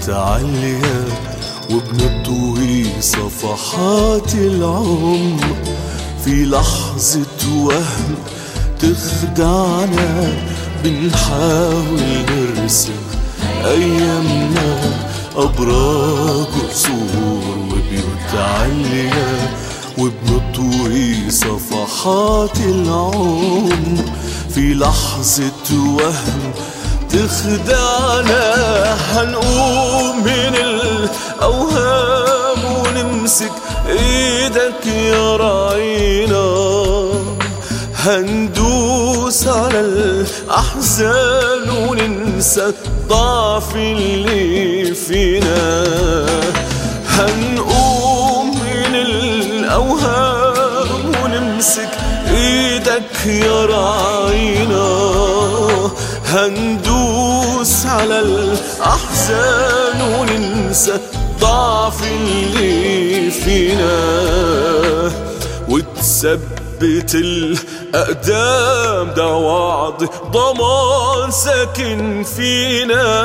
بيتعليا وبنطوي صفحات العمر في لحظة وهم تخدعنا بنحاول نرسم أيامنا أبراج وقصور وبيوت عالية وبنطوي صفحات العمر في لحظة وهم تخدعنا هنقوم من الأوهام ونمسك ايدك يا راعينا هندوس على الأحزان وننسى الضعف اللي فينا هنقوم من الأوهام ونمسك ايدك يا راعينا هندوس على الأحزان وننسى الضعف اللي فينا وتثبت الأقدام ده وعد ضمان ساكن فينا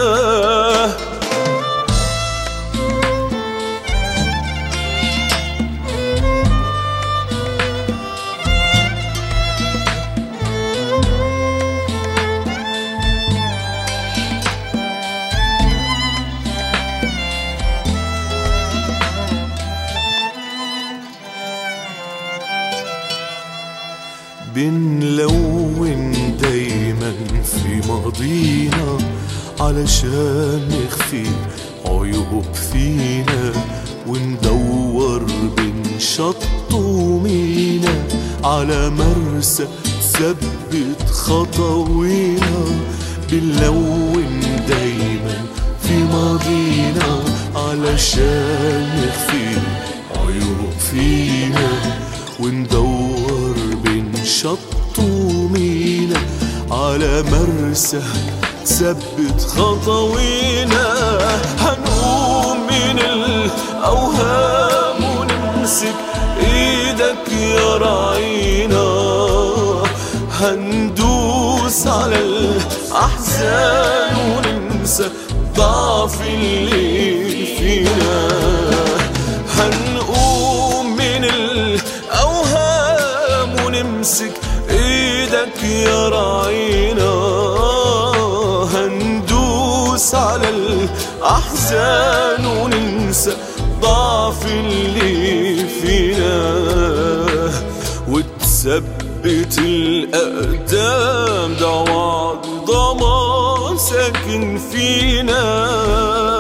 بنلون دايما في ماضينا علشان نخفي عيوب فينا وندور بين شط ومينا على مرسى تثبت خطوينا بنلون دايما في ماضينا علشان نخفي عيوب فينا وندور بين شط ومينا على مرسى ثبت خطوينا هنقوم من الأوهام ونمسك ايدك يا راعينا هندوس على الأحزان وننسى الضعف اللي فينا هنقوم من الأوهام ونمسك ايدك يا راعينا هندوس على الأحزان وننسى ضعف اللي فينا وتثبت الأقدام ده وعد ضمان ساكن فينا